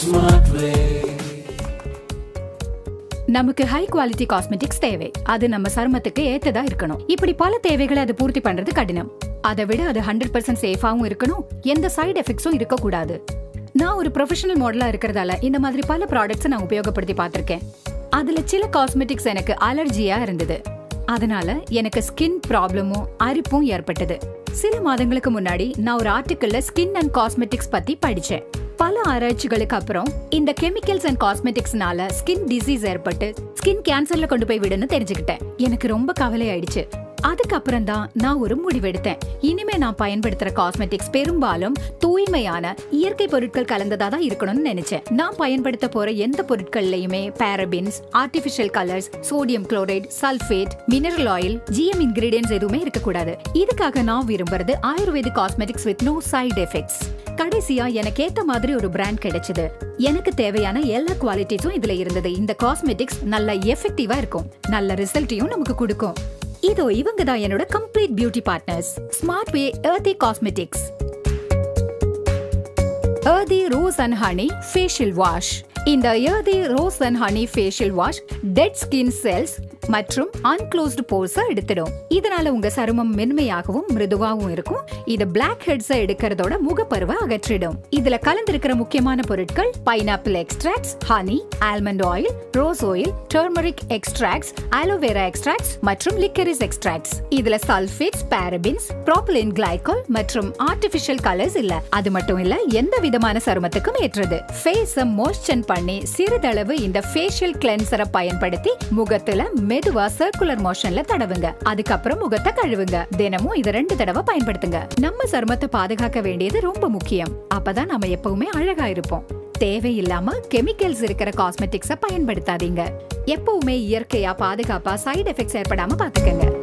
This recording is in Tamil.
smart way. நமக்கு ஹை குவாலிட்டி காஸ்மெட்டிக்ஸ் தேவை அது நம்ம சருமத்துக்கு ஏத்ததா இருக்கணும் இப்படி பல தேவைகளை அது பூர்த்தி பண்றது கடினம் அதை விட அது ஹண்ட்ரட் பர்சன்ட் சேஃபாவும் இருக்கணும் எந்த சைடு எஃபெக்ட்ஸும் இருக்கக்கூடாது நான் ஒரு ப்ரொஃபஷனல் மாடலா இருக்கிறதால இந்த மாதிரி பல ப்ராடக்ட்ஸ் நான் உபயோகப்படுத்தி பார்த்திருக்கேன் அதுல சில காஸ்மெட்டிக்ஸ் எனக்கு அலர்ஜியா இருந்தது அதனால எனக்கு ஸ்கின் ப்ராப்ளமும் அரிப்பும் ஏற்பட்டது சில மாதங்களுக்கு முன்னாடி நான் ஒரு ஆர்டிக்கல்ல ஸ்கின் அண்ட் காஸ்மெட்டிக்ஸ் பத்தி படிச்சேன் பல ஆராய்ச்சிகளுக்கு அப்புறம் இந்த கெமிக்கல்ஸ் அண்ட் காஸ்மெட்டிக்ஸ்னால ஸ்கின் டிசீஸ் ஏற்பட்டு ஸ்கின் கேன்சர்ல கொண்டு போய் விடுன்னு தெரிஞ்சுக்கிட்டேன் எனக்கு ரொம்ப கவலை ஆயிடுச்சு அதுக்கப்புறம் தான் நான் ஒரு முடிவெடுத்தேன் இனிமே நான் பயன்படுத்துற காஸ்மெட்டிக்ஸ் பெரும்பாலும் தூய்மையான இயற்கை பொருட்கள் கலந்ததா தான் இருக்கணும்னு நினைச்சேன் நான் பயன்படுத்த போற எந்த பொருட்கள்லயுமே parabens artificial colours sodium chloride sulphate mineral oil GM ingredients எதுவுமே இருக்கக்கூடாது இதுக்காக நான் விரும்புறது Ayurvedic cosmetics with no side effects கடைசியா எனக்கு ஏத்த மாதிரி ஒரு பிராண்ட் கிடைச்சது எனக்கு தேவையான எல்லா குவாலிட்டிஸும் இதுல இருந்தது இந்த காஸ்மெட்டிக்ஸ் நல்ல எஃபெக்டிவா இருக்கும் நல்ல ரிசல்ட்டையும் நமக்கு கொடுக்கும் இதோ இவங்க தான் என்னோட complete beauty partners smart way Earthy cosmetics Earthy rose and honey facial wash இந்த Earthy rose and honey facial wash dead skin cells மற்றும் அன்க்ளோஸ்டு போர்ஸ் எடுத்துடும் இதனால உங்க சருமம் மென்மையாகவும் மிருதுவாகவும் இருக்கும் இது பிளாக் ஹெட்ஸ் எடுக்கிறதோட முகப்பருவை அகற்றிடும் இதுல கலந்திருக்கிற முக்கியமான பொருட்கள் pineapple extracts honey almond oil rose oil turmeric extracts aloe vera extracts மற்றும் லிக்கரிஸ் எக்ஸ்ட்ராக்ட்ஸ் இதுல சல்ஃபேட்ஸ் பாரபின்ஸ் ப்ரோபலின் கிளைகால் மற்றும் ஆர்டிபிஷியல் கலர்ஸ் இல்ல அது மட்டும் இல்ல எந்த விதமான சருமத்துக்கும் ஏற்றது ஃபேஸ மோய்ஸ்சன் பண்ணி சிறிதளவு இந்த ஃபேஷியல் கிளென்சரை பயன்படுத்தி முகத்துல மெதுவா சர்க்குலர் மோஷன்ல தடவுங்க அதுக்கப்புறம் முகத்தை கழுவுங்க தினமும் இதை ரெண்டு தடவை பயன்படுத்துங்க நம்ம சருமத்தை பாதுகாக்க வேண்டியது ரொம்ப முக்கியம் அப்பதான் நாம எப்பவுமே அழகா இருப்போம் தேவையில்லாம கெமிக்கல்ஸ் இருக்கிற காஸ்மெட்டிக்ஸ பயன்படுத்தாதீங்க எப்பவுமே இயற்கையா பாதுகாப்பா சைடு எஃபெக்ட்ஸ் ஏற்படாம பாத்துக்கங்க